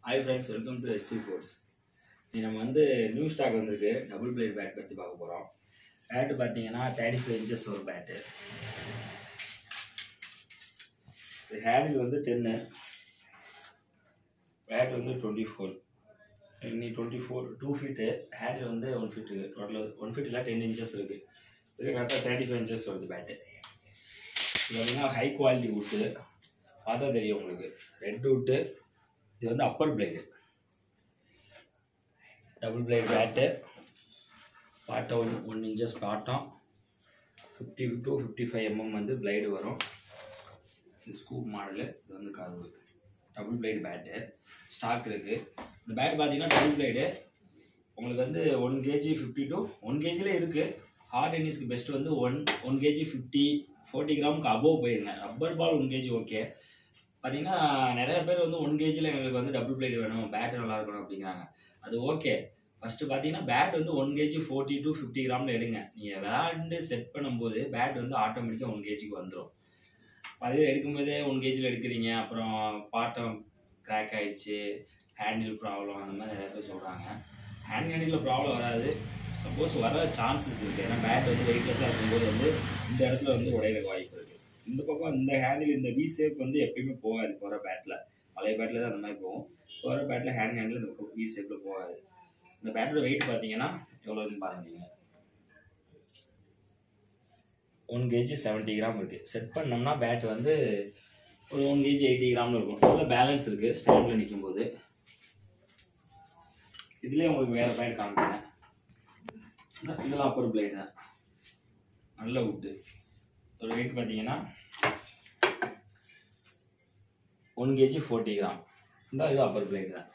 Hi friends welcome to SC force நீ நம்ம வந்து நியூ ஸ்டாக் வந்திருக்கு டபுள் பிளேட் பேட் பற்றி பார்க்க போகிறோம் பேட்டு பார்த்தீங்கன்னா தேர்ட்டி ஃபைவ் இன்ச்சஸ் ஒரு பேட்டு ஹேண்டில் வந்து டென்னு பேட் வந்து டுவெண்ட்டி ஃபோர் இன்னி twenty four two feet handle வந்து ஒன் ஃபீட் இருக்குது டோட்டல் ஒன் ஃபீட் இல்லை டென் இன்ச்சஸ் இருக்குது இது கரெக்டாக தேர்ட்டி ஃபைவ் இன்ச்சஸ் வருது பேட்டு இது பார்த்தீங்கன்னா ஹை குவாலிட்டி வுட்டு பார்த்தா தெரியும் உங்களுக்கு ரெட் வுட்டு இது வந்து upper blade double blade bat bottom one one inches bottom fifty to fifty five mm வந்து பிளேடு வரும் இது ஸ்கூப் மாடலு இது வந்து கருவு டபுள் பிளேடு பேட்டு ஸ்டாக் இருக்குது இந்த பேட் பார்த்தீங்கன்னா டபுள் பிளேடு உங்களுக்கு வந்து one kg fifty to one கேஜியில் இருக்குது ஹார்ட் டென்னிஸ்க்கு பெஸ்ட் வந்து one one kg fifty forty கிராமுக்கு அபோவ் போயிருங்க rubber ball one kg okay பார்த்தீங்கன்னா நிறைய பேர் வந்து ஒன் கேஜியில் எங்களுக்கு வந்து டபுள் பிளேட் வேணும் பேட் நல்லா இருக்கணும் அப்படிங்கிறாங்க அது ஓகே ஃபஸ்ட்டு பார்த்தீங்கன்னா பேட் வந்து one kg forty to fifty கிராமில் எடுங்க நீங்கள் விளையாண்டு செட் பண்ணும்போது பேட் வந்து ஆட்டோமேட்டிக்காக ஒன் கேஜிக்கு வந்துடும் அதே எடுக்கும்போதே ஒன் கேஜியில் எடுக்கிறீங்க அப்புறம் பாட்டம் கிராக் ஆயிடுச்சு ஹேண்டில் ப்ராப்ளம் அந்த மாதிரி நிறைய பேர் சொல்கிறாங்க ஹேண்ட் ஹேண்டில் ப்ராப்ளம் வராது சப்போஸ் வர சான்சஸ் இருக்குது ஏன்னா பேட் வந்து வெயிட்லெஸ்ஸாக இருக்கும்போது வந்து இந்த இடத்துல வந்து உடையிற வாய்ப்பு இருக்குது இந்த பக்கம் இந்த ஹேண்டில் இந்த வி ஷேப் வந்து எப்பயுமே போகாது போகிற பேட்டில் பழைய பேட்டில் தான் அந்த மாதிரி போகும் போகிற பேட்டில் ஹேண்ட் ஹேண்டில் இந்த பக்கம் வி ஷேப்பில் போகாது இந்த பேட்டோட வெயிட் பார்த்தீங்கன்னா எவ்வளோன்னு பாருங்க நீங்கள் ஒன் கேஜி செவன்ட்டி கிராம் இருக்குது செட் பண்ணோம்னா பேட் வந்து ஒரு ஒன் கேஜி எயிட்டி கிராமில் இருக்கும் நல்ல பேலன்ஸ் இருக்குது ஸ்டாண்டில் நிற்கும் போது இதுலேயே உங்களுக்கு வேறு பேட் காமிக்கிறேன் இந்த- இதெல்லாம் அப்பர் பிளேடு தான் நல்ல வுட்டு ஒரு வெயிட் பார்த்தீங்கன்னா ஒன் கேஜி ஃபோர்ட்டி கிராம் இந்த இது அப்பர் பிளேடு தான்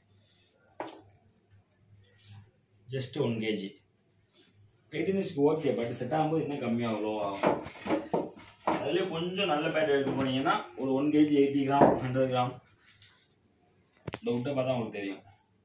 ஜஸ்ட் ஒன் கேஜி எயிட்டினிஸ்க்கு ஓகே பட் செட் ஆகும்போது இன்னும் கம்மியாக லோ ஆகும் அதுலேயே கொஞ்சம் நல்ல பேட் எடுத்து போனீங்கன்னா ஒரு one KG eighty gram hundred gram இந்த விட்டை பார்த்தா உங்களுக்கு தெரியும்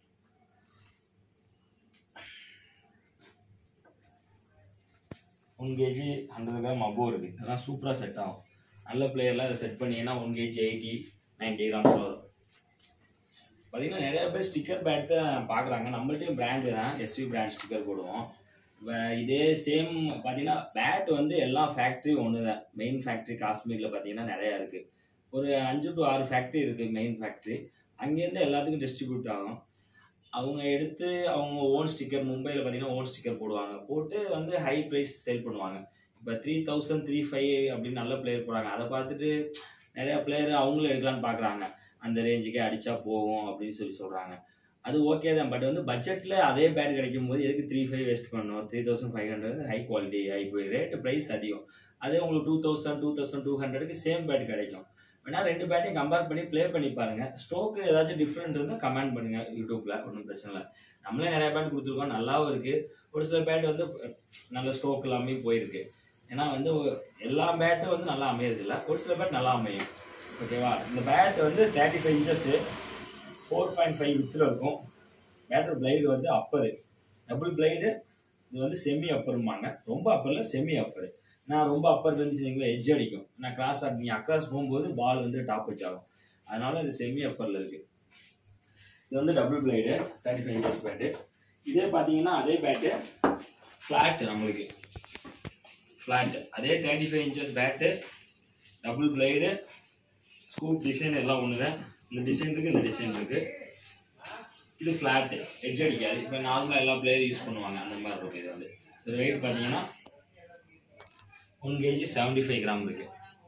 one KG hundred gram above இருக்குது இதெல்லாம் சூப்பராக செட் ஆகும் நல்ல பிளேயர்லாம் இதை செட் பண்ணீங்கன்னா one KG eighty ninety grams வரும் பார்த்தீங்கன்னா நிறைய பேர் ஸ்டிக்கர் பேட் தான் பார்க்குறாங்க நம்மள்ட்டையும் பிராண்டு தான் எஸ்வி பிராண்ட் ஸ்டிக்கர் போடுவோம் இப்போ இதே சேம் பார்த்தீங்கன்னா பேட் வந்து எல்லா ஃபேக்ட்ரி ஒன்று தான் மெயின் ஃபேக்ட்ரி காஷ்மீரில் பார்த்தீங்கன்னா நிறையா இருக்குது ஒரு அஞ்சு டு ஆறு ஃபேக்ட்ரி இருக்குது மெயின் ஃபேக்ட்ரி அங்கேருந்து எல்லாத்துக்கும் டிஸ்ட்ரிபியூட் ஆகும் அவங்க எடுத்து அவங்க ஓன் ஸ்டிக்கர் மும்பையில் பார்த்தீங்கன்னா ஓன் ஸ்டிக்கர் போடுவாங்க போட்டு வந்து ஹை ப்ரைஸ் சேல் பண்ணுவாங்க இப்போ த்ரீ தௌசண்ட் த்ரீ ஃபைவ் அப்படின்னு நல்ல பிளேயர் போடுறாங்க அதை பார்த்துட்டு நிறையா பிளேயர் அவங்களும் எடுக்கலான்னு பார்க்குறாங்க அந்த ரேஞ்சுக்கே அடித்தா போகும் அப்படின்னு சொல்லி சொல்கிறாங்க அது ஓகே தான் பட் வந்து பட்ஜெட்டில் அதே பேட் கிடைக்கும் போது எதுக்கு த்ரீ ஃபைவ் வேஸ்ட் பண்ணணும் three thousand five hundred high quality high rate price அதிகம் அதே உங்களுக்கு two thousand two thousand two ஹண்ட்ரடுக்கு சேம் பேட் கிடைக்கும் வேணா ரெண்டு பேட்டையும் கம்பேர் பண்ணி ப்ளே பண்ணி பாருங்க ஸ்ட்ரோக்கு ஏதாச்சும் டிஃப்ரெண்ட் இருந்தால் கமெண்ட் பண்ணுங்க யூடியூப்ல ஒன்றும் பிரச்சனை இல்லை நம்மளே நிறைய பேட் கொடுத்துருக்கோம் நல்லாவும் இருக்கு ஒரு சில பேட் வந்து நல்ல ஸ்ட்ரோக் எல்லாமே போயிருக்கு ஏன்னா வந்து எல்லா பேட்டும் வந்து நல்லா அமையறது இல்லை ஒரு சில பேட் நல்லா அமையும் ஓகேவா இந்த பேட் வந்து thirty five inches four point five வித்தில் இருக்கும் பேட்டர் பிளைடு வந்து அப்பரு டபுள் பிளைடு இது வந்து செமி அப்பருமாங்க ரொம்ப அப்பரில் செமி அப்பரு நான் ரொம்ப அப்பர் இருந்துச்சுங்களா எட்ஜ் அடிக்கும் நான் கிராஸ் ஆட் நீங்கள் அக்ராஸ் போகும்போது பால் வந்து டாப் வச்சு ஆகும் அதனால இது செமி அப்பரில் இருக்குது இது வந்து double blade thirty five inches bat இதே பார்த்தீங்கன்னா அதே பேட்டு ஃப்ளாட் நம்மளுக்கு ஃப்ளாட் அதே thirty five inches bat double blade scoop design எல்லாம் ஒன்று தான் இந்த டிசைன் இருக்குது இந்த டிசைன் இருக்குது இது ஃப்ளாட்டு எட்ஜ் அடிக்காது இப்போ நார்மலாக எல்லா பிளேயரும் யூஸ் பண்ணுவாங்க அந்த மாதிரி இருக்கும் இது வந்து இது வெயிட் பார்த்தீங்கன்னா one KG seventy five gram இருக்கு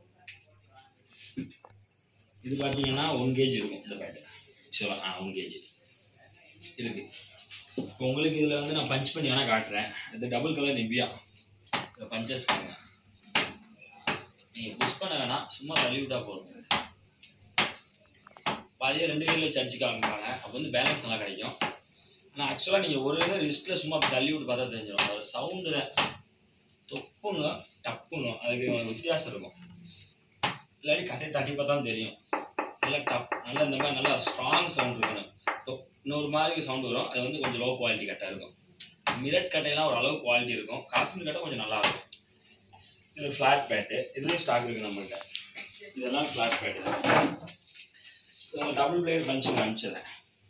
இது பார்த்தீங்கன்னா ஒன் கேஜி இருக்கும் இந்த பேட்டு ஆக்சுவலாக ஆ ஒன் கேஜி இருக்கு இப்போ உங்களுக்கு இதில் வந்து நான் பஞ்ச் பண்ணி வேணால் காட்டுறேன் இது டபுள் கலர் நிவ்யா இதை பஞ்சஸ் பண்ணுங்க நீங்கள் புஷ் பண்ண வேணாம் சும்மா தள்ளி விட்டா போதும் பாதியாக ரெண்டு கையில் வச்சு அடிச்சு காமிப்பாங்க அப்போ வந்து பேலன்ஸ் நல்லா கிடைக்கும் ஆனால் ஆக்சுவலாக நீங்கள் ஒரு இதை ரிஸ்ட்டில் சும்மா அப்படி தள்ளி விட்டு பார்த்தா தெரிஞ்சிடும் அதோட சவுண்டு தான் தொப்புங்க டப்புங்க அதுக்கு ஒரு வித்தியாசம் இருக்கும் இல்லாட்டி கட்டையை தட்டி பார்த்தா தெரியும் நல்லா டப் நல்லா இந்த மாதிரி நல்லா ஸ்ட்ராங் சவுண்ட் இருக்கணும் தொப் இன்னொரு மாதிரி சவுண்ட் வரும் அது வந்து கொஞ்சம் லோ குவாலிட்டி கட்டாக இருக்கும் மிரட் கட்டையெல்லாம் ஒரு அளவு குவாலிட்டி இருக்கும் காஷ்மீர் கட்டை கொஞ்சம் நல்லா இருக்கும் இது ஃப்ளாட் பேட்டு இதுலேயும் ஸ்டாக் இருக்குது நம்மள்கிட்ட இதெல்லாம் ஃப்ளாட் பேட்டு தான் டபுள் பிளேயர் பஞ்சு அனுப்பிச்சிடுறேன்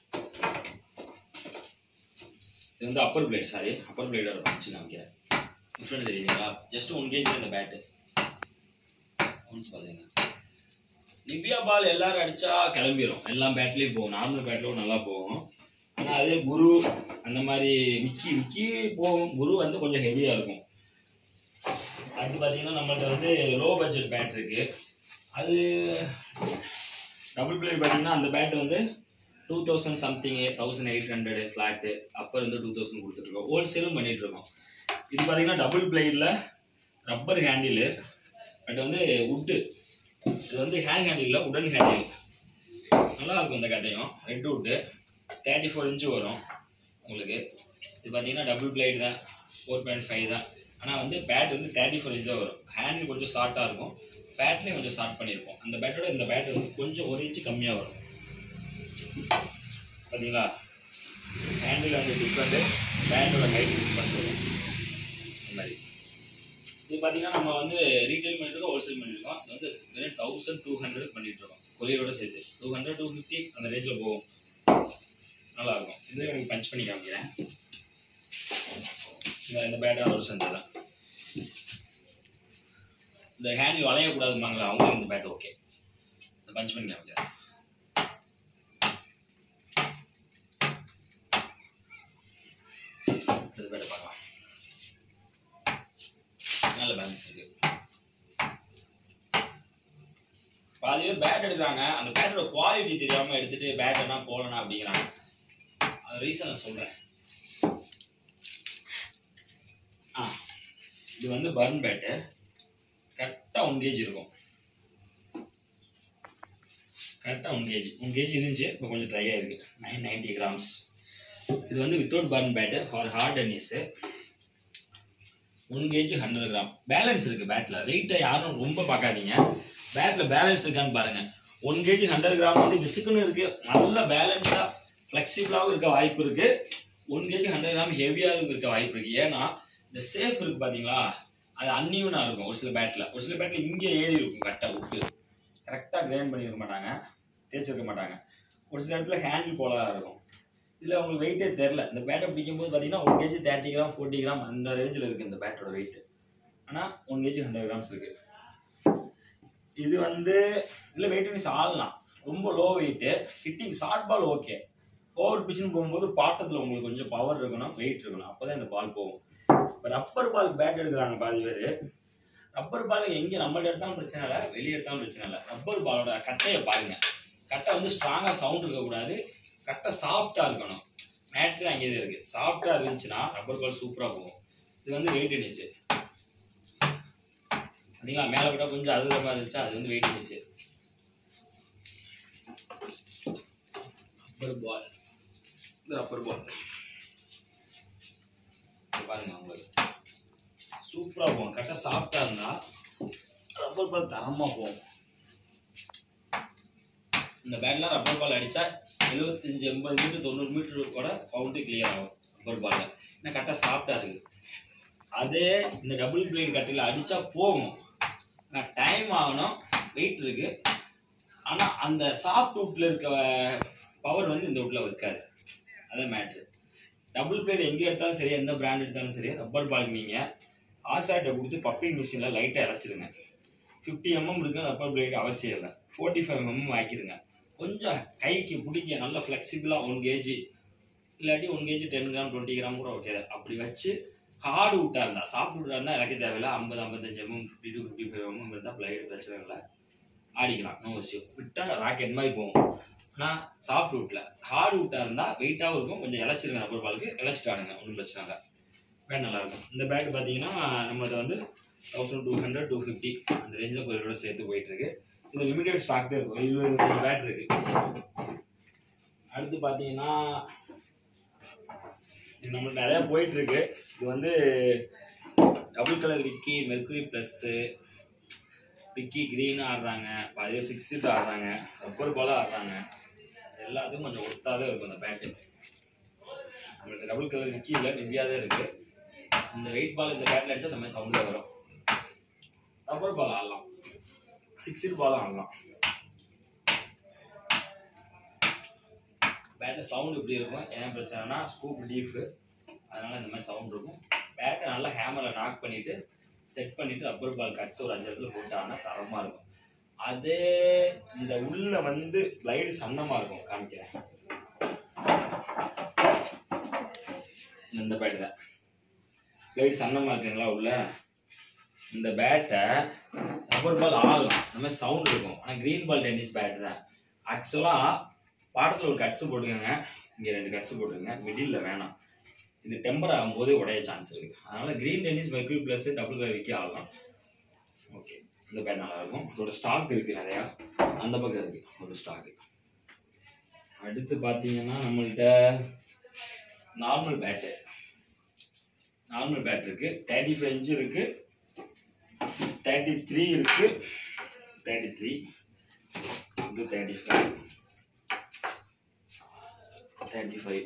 இது வந்து அப்பர் பிளேட் சாரி அப்பர் பிளேடோட ஃபங்க்ஷன் காமிக்கிறேன் டிஃப்ரெண்ட் தெரியுதுங்களா ஜஸ்ட் ஒன் கேஜி இந்த பேட்டு ஒன்ஸ் பார்த்தீங்க நிவ்யா பால் எல்லாரும் அடிச்சா கிளம்பிடும் எல்லா பேட்லேயும் போகும் நார்மல் பேட்லும் நல்லா போகும் ஆனால் அதே குரு அந்த மாதிரி விக்கி விக்கி போகும் குரு வந்து கொஞ்சம் ஹெவியாக இருக்கும் அடுத்து பார்த்தீங்கன்னா நம்மள்ட்ட வந்து லோ பட்ஜெட் பேட் இருக்கு அது டபுள் பிளேட் பார்த்தீங்கன்னா அந்த பேட் வந்து two thousand something thousand eight hundred flat அப்போ இருந்து டூ தௌசண்ட் கொடுத்துட்ருக்கோம் ஹோல்சேலும் பண்ணிட்டு இருக்கோம் இது பார்த்தீங்கன்னா டபுள் பிளேடில் ரப்பர் ஹேண்டிலு பட் வந்து உட்டு இது வந்து ஹேண்ட் ஹேண்டில் இல்லை உடன் ஹேண்டில் நல்லா இருக்கும் இந்த கட்டையும் red wood thirty four inch வரும் உங்களுக்கு இது பார்த்தீங்கன்னா டபுள் பிளேட் தான் ஃபோர் பாயிண்ட் ஃபைவ் தான் ஆனால் வந்து பேட் வந்து தேர்ட்டி ஃபோர் இன்ச் தான் வரும் ஹேண்டில் கொஞ்சம் ஷார்ட்டாக இருக்கும் பேட்லேயும் கொஞ்சம் ஷார்ட் பண்ணியிருப்போம் அந்த பேட்டோட இந்த பேட் வந்து கொஞ்சம் ஒரு இன்ச்சு கம்மியாக வரும் பார்த்தீங்களா ஹேண்டில் வந்து டிஃப்ரெண்ட்டு பேட்டோட ஹைட் டிஃப்ரெண்ட் வரும் இந்த மாதிரி இது பார்த்தீங்கன்னா நம்ம வந்து ரீட்டைல் பண்ணிட்டு ஹோல்சேல் பண்ணியிருக்கோம் இது வந்து வெறும் தௌசண்ட் டூ ஹண்ட்ரட் பண்ணிட்டு இருக்கோம் கொரியரோட சேர்த்து டூ ஹண்ட்ரட் டூ ஃபிஃப்டி அந்த ரேஞ்சில் போகும் நல்லா இருக்கும் இது எனக்கு பஞ்ச் பண்ணி காமிக்கிறேன் இந்த இந்த பேட்டர் ஒரு சென்டர் தான் இந்த ஹேண்டில் வளையக்கூடாதுமாங்களா அவங்களுக்கு இந்த பேட் ஓகே இந்த பஞ்ச் பண்ணி காமிக்கிறேன் இந்த பேட்டை பார்க்கலாம் நல்ல பேலன்ஸ் இருக்கு பாதி பேர் பேட் எடுக்கிறாங்க அந்த பேட்டோட குவாலிட்டி தெரியாம எடுத்துட்டு பேட் என்ன போடணும் அப்படிங்கிறாங்க அது ரீசன் நான் சொல்றேன் ஆ இது வந்து பர்ன் பேட்டு கரெக்டாக ஒன் கேஜி இருக்கும் கரெக்டாக ஒன் கேஜி ஒன் கேஜி இருந்துச்சு இப்போ கொஞ்சம் ட்ரை ஆயிருக்கு நைன் நைன்டி கிராம்ஸ் இது வந்து without burn bat for hard tennis one KG hundred gram balance இருக்கு பேட்டில் வெயிட்டை யாரும் ரொம்ப பார்க்காதீங்க பேட்டில் பேலன்ஸ் இருக்கான்னு பாருங்க ஒன் கேஜி ஹண்ட்ரட் கிராம் வந்து விசுக்குன்னு இருக்கு நல்ல பேலன்ஸாக ஃப்ளெக்சிபிளாகவும் இருக்க வாய்ப்பு இருக்கு ஒன் கேஜி ஹண்ட்ரட் கிராம் ஹெவியாகவும் இருக்க வாய்ப்பு இருக்கு ஏன்னா இந்த சேஃப் இருக்கு பார்த்தீங்களா அது அன்னியூனாக இருக்கும் ஒரு சில பேட்டில் ஒரு சில பேட்டில் இங்கே ஏறி இருக்கும் கரெக்டாக விட்டு கரெக்டாக கிரைண்ட் பண்ணியிருக்க மாட்டாங்க தேய்ச்சிருக்க மாட்டாங்க ஒரு சில இடத்துல ஹேண்டில் போலாக இருக்கும் இதில் உங்களுக்கு வெயிட்டே தெரில இந்த பேட்டை பிடிக்கும்போது பார்த்தீங்கன்னா one KG thirty gram forty gram அந்த ரேஞ்சில் இருக்குது இந்த பேட்டோட வெயிட் ஆனால் ஒன் கேஜி ஹண்ட்ரட் கிராம்ஸ் இருக்குது இது வந்து இதில் வெயிட் மிஸ் ஆடலாம் ரொம்ப low weight hitting short ball okay over பிச்சுன்னு போகும்போது பாட்டத்தில் உங்களுக்கு கொஞ்சம் பவர் இருக்கணும் வெயிட் இருக்கணும் அப்போ தான் இந்த பால் போகும் இப்போ ரப்பர் பால் பேட் எடுக்கிறாங்க பாதி பேர் ரப்பர் பால் எங்கே நம்மள்ட்ட எடுத்தாலும் பிரச்சனை இல்லை வெளியே எடுத்தாலும் பிரச்சனை இல்லை ரப்பர் பாலோட கட்டையை பாருங்க கட்டை வந்து ஸ்ட்ராங்காக சவுண்ட் இருக்கக்கூடாது கட்டை சாஃப்டாக இருக்கணும் மேட்ரு அங்கேயே தான் இருக்குது சாஃப்டாக இருந்துச்சுன்னா ரப்பர் பால் சூப்பராக போகும் இது வந்து வெயிட் டென்னிஸு பார்த்தீங்களா மேலே விட்டால் கொஞ்சம் அதுல மாதிரி இருந்துச்சா அது வந்து வெயிட் டென்னிஸு ரப்பர் பால் இது ரப்பர் பால் பாருங்க உங்களுக்கு சூப்பராக போகும் கரெக்டாக சாஃப்டாக இருந்தால் ரப்பர் பால் தரமாக போகும் இந்த பேட்லாம் ரப்பர் பால் அடித்தா எழுபத்தஞ்சு எண்பது மீட்டர் தொண்ணூறு மீட்டர் கூட பவுண்டு கிளியர் ஆகும் ரப்பர் பாலில் ஏன்னா கரெக்டாக சாஃப்டாக இருக்குது அதே இந்த டபுள் பிளேட் கட்டையில் அடித்தா போகும் ஆனால் டைம் ஆகணும் வெயிட் இருக்கு ஆனால் அந்த சாஃப்ட் வுட்டில் இருக்க பவர் வந்து இந்த வுட்டில் இருக்காது அதான் மேட்ரு டபுள் பிளேட் எங்கே எடுத்தாலும் சரி எந்த பிராண்ட் எடுத்தாலும் சரி ரப்பர் பால் நீங்கள் ஆசாட்டை கொடுத்து பப்பிங் மிஷினில் லைட்டாக இறச்சிடுங்க ஃபிஃப்டி எம்எம் இருக்கு ரப்பர் பிளேட் அவசியம் இல்லை ஃபோர்ட்டி ஃபைவ் எம்எம் ஆக்கிடுங்க கொஞ்சம் கைக்கு பிடிக்க நல்ல ஃப்ளெக்சிபிளாக ஒன் கேஜி இல்லாட்டி one KG ten gram twenty gram கூட ஓகே அப்படி வச்சு ஹார்டு விட்டா இருந்தா சாஃப்ட் விட்டா இருந்தால் இறக்க தேவையில்ல ஐம்பது ஐம்பத்தஞ்சு MM fifty to fifty five MM இருந்தால் பிளைடு பிரச்சனை இல்லை ஆடிக்கலாம் நோ விஷயம் விட்டால் ராக்கெட் மாதிரி போகும் ஆனால் சாஃப்ட் விட்டில் ஹார்டு விட்டா இருந்தால் வெயிட்டாகவும் இருக்கும் கொஞ்சம் இழைச்சிருங்க ரப்பர் பாலுக்கு இழைச்சிட்டு ஆடுங்க ஒன்றும் பிரச்சனை இல்லை பேட் நல்லா இருக்கும் இந்த பேட் பார்த்தீங்கன்னா நம்மள்ட்ட வந்து thousand two hundred two fifty அந்த ரேஞ்சில் கொஞ்சம் சேர்த்து போயிட்டு இருக்கு இது லிமிடெட் ஸ்டாக் தான் இருக்கும் இருபது பேட் இருக்கு அடுத்து பார்த்தீங்கன்னா இது நம்மளுக்கு நிறையா போயிட்டு இருக்கு இது வந்து double colour Vicky Mercury plus Vicky green ஆடுறாங்க அதே சிக்ஸ் சீட் ஆடுறாங்க ரப்பர் பாலாக ஆடுறாங்க எல்லாத்துக்கும் கொஞ்சம் ஒத்தாதான் இருக்கும் அந்த பேட்டு நம்மளுக்கு டபுள் கலர் விக்கி இல்லை நிவ்யா தான் இருக்கு இந்த வெயிட் பால் இந்த பேட்டில் அடிச்சா இந்த மாதிரி சவுண்டில் வரும் ரப்பர் பால் ஆடலாம் சிக்ஸ் சீட் பாலும் ஆடலாம் பேட்டை சவுண்ட் இப்படி இருக்கும் ஏன் பிரச்சனைனா ஸ்கூப் லீஃபு அதனால இந்த மாதிரி சவுண்ட் இருக்கும் பேட்டை நல்லா ஹேமரில் நாக் பண்ணிட்டு செட் பண்ணிட்டு ரப்பர் பால் கட்ஸ் ஒரு அஞ்சு இடத்துல போட்டாங்கன்னா தரமாக இருக்கும் அதே இந்த உள்ள வந்து ஸ்லைடு சன்னமாக இருக்கும் காமிக்கிறேன் இந்த பேட்டு தான் ஸ்லைடு சன்னமாக இருக்குங்களா உள்ள இந்த பேட்டை ரப்பர் பால் ஆகலாம் இந்த மாதிரி சவுண்ட் இருக்கும் ஆனால் க்ரீன் பால் டென்னிஸ் பேட் தான் ஆக்சுவலாக பாடத்தில் ஒரு கட்ஸு போட்டுக்கோங்க இங்கே ரெண்டு கட்ஸு போட்டுக்கோங்க மிடில் வேணாம் இது டெம்பர் ஆகும்போது உடைய சான்ஸ் இருக்குது அதனால் green tennis Mercury plus double கவிக்கு ஆகலாம் ஓகே இந்த பேட் நல்லாயிருக்கும் இதோட ஸ்டாக் இருக்குது நிறையா அந்த பக்கம் இருக்குது ஒரு ஸ்டாக்கு அடுத்து பார்த்தீங்கன்னா நம்மள்கிட்ட நார்மல் பேட்டு நார்மல் பேட் இருக்குது தேர்ட்டி ஃபைவ் இன்ச்சு இருக்குது தேர்ட்டி த்ரீ இருக்குது தேர்ட்டி த்ரீ இது thirty five thirty five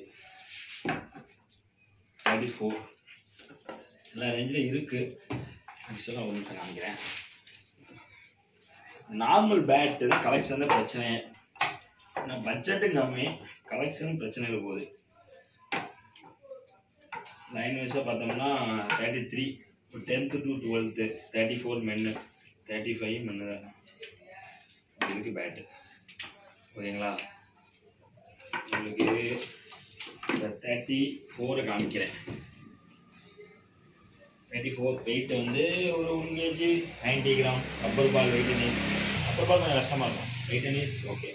thirty four எல்லா ரேஞ்சில் இருக்குது ஆக்சுவலாக ஒரு நிமிஷம் காமிக்கிறேன் நார்மல் பேட்டு தான் கலெக்ஷன் தான் பிரச்சனை நான் பட்ஜெட்டும் கம்மி கலெக்ஷன் பிரச்சனையில் போகுது லைன் வைஸாக பார்த்தோம்னா thirty three tenth to twelfth thirty four மென்னு தேர்ட்டி ஃபைவ் மென்னு தான் இதுக்கு பேட்டு ஓகேங்களா உங்களுக்கு இந்த தேர்ட்டி ஃபோரை காமிக்கிறேன் தேர்ட்டி ஃபோர் வெயிட் வந்து ஒரு one KG ninety gram rubber ball weight tennis rubber ball கொஞ்சம் கஷ்டமாக இருக்கும் வெயிட் டென்னிஸ் ஓகே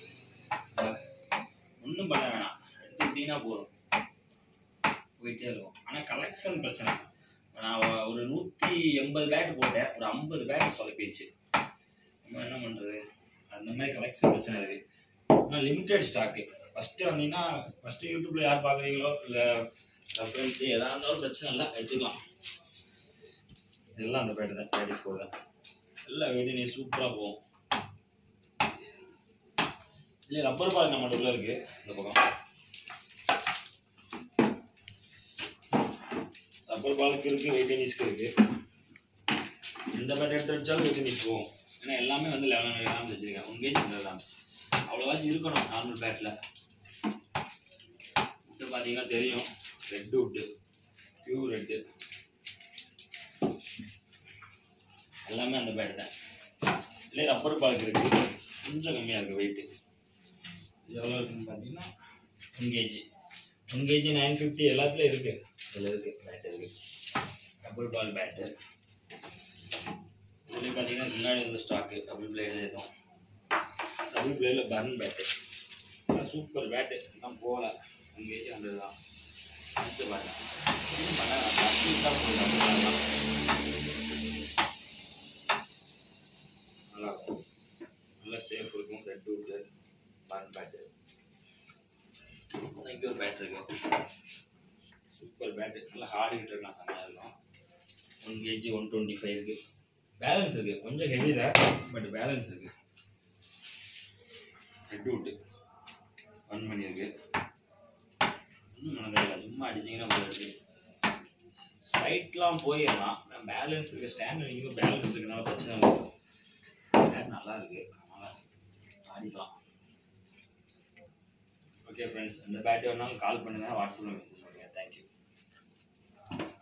ஒன்றும் பண்ண வேணாம் எடுத்துக்கிட்டீங்கன்னா போதும் போயிட்டே இருக்கும் ஆனால் கலெக்ஷன் பிரச்சனை நான் ஒ- ஒரு நூற்றி எண்பது பேட் போட்டேன் ஒரு ஐம்பது பேட் சொதப்பிடுச்சு நம்ம என்ன பண்ணுறது அந்த மாதிரி கலெக்ஷன் பிரச்சனை இருக்குது ஆனால் லிமிட்டெட் ஸ்டாக்கு ஃபஸ்ட்டு வந்தீங்கன்னா ஃபஸ்ட்டு யூடியூப்பில் யார் பார்க்குறீங்களோ இல்லை ரெஃபரன்ஸு எதாக இருந்தாலும் பிரச்சனை இல்லை எடுத்துக்கலாம் இதெல்லாம் அந்த பேட்டு தான் தேர்ட்டி ஃபோர் தான் எல்லாம் வெயிட்டினே சூப்பராக போகும் இல்லை ரப்பர் பால் நம்ம உள்ள இருக்கு இந்த பக்கம் ரப்பர் பாலுக்கு இருக்கு வெயிட் டென்னிஸ்க்கு இருக்கு எந்த பேட் எடுத்து வச்சாலும் வெயிட் டென்னிஸ் போகும் ஏன்னா எல்லாமே வந்து லெவன் ஹண்ட்ரட் கிராம்ஸ் வச்சிருக்கேன் ஒன் கேஜி ஹண்ட்ரட் கிராம்ஸ் அவ்வளோவாச்சும் இருக்கணும் நார்மல் பேட்டில் வுட்டு பார்த்தீங்கன்னா தெரியும் ரெட் வுட்டு பியூர் ரெட்டு எல்லாமே அந்த பேட் தான் இல்லை ரப்பர் பாலுக்கு இருக்கு கொஞ்சம் கம்மியாக இருக்குது வெயிட்டு எவ்வளோ இருக்குன்னு பார்த்தீங்கன்னா one KG one KG nine fifty எல்லாத்துலேயும் இருக்குது இதில் இருக்குது பேட் இருக்குது டபுள் பால் பேட்டு இதுலேயும் பார்த்தீங்கன்னா முன்னாடி வந்து ஸ்டாக்கு டபுள் பிளேடு எதுவும் டபுள் பிளேடில் பர்ன் பேட்டு சூப்பர் பேட்டு நான் போகல ஒன் கேஜி ஹண்ட்ரட் தான் நினச்ச பாருங்க ஒன்றும் பண்ண வேணாம். பத்து தான் போதும். அவ்வளவுதான். நல்லா இருக்கும் நல்லா சேஃப் இருக்கும் ரெட் வுட்டு பர்ன் பேட்டு இங்கே ஒரு பேட் இருக்கு சூப்பர் பேட்டு நல்லா ஹார்டு ஹிட்டர் இருக்கலாம் செம்மையாக இருக்கும் one KG one twenty five இருக்கு பேலன்ஸ் இருக்கு கொஞ்சம் ஹெவி தான் பட் பேலன்ஸ் இருக்கு ரெட் வுட்டு ஒன் மணி இருக்கு ஒன்றும் மனதில்லை சும்மா அடிச்சிங்கன்னா போயிடுது ஸ்லைட்லாம் போயிடலாம் பேலன்ஸ் இருக்கு ஸ்டாண்ட் நீங்கள் பேலன்ஸ் இருக்குனால பிரச்சனை இல்லை பேட் நல்லா இருக்கு அதனால ஆடிக்கலாம் ஓகே ஃப்ரெண்ட்ஸ் இந்த பேட் வேணாலும் கால் பண்ணுங்கள் வாட்ஸ்அப்பில் மெசேஜ் பண்ணுங்கள் தேங்க்யூ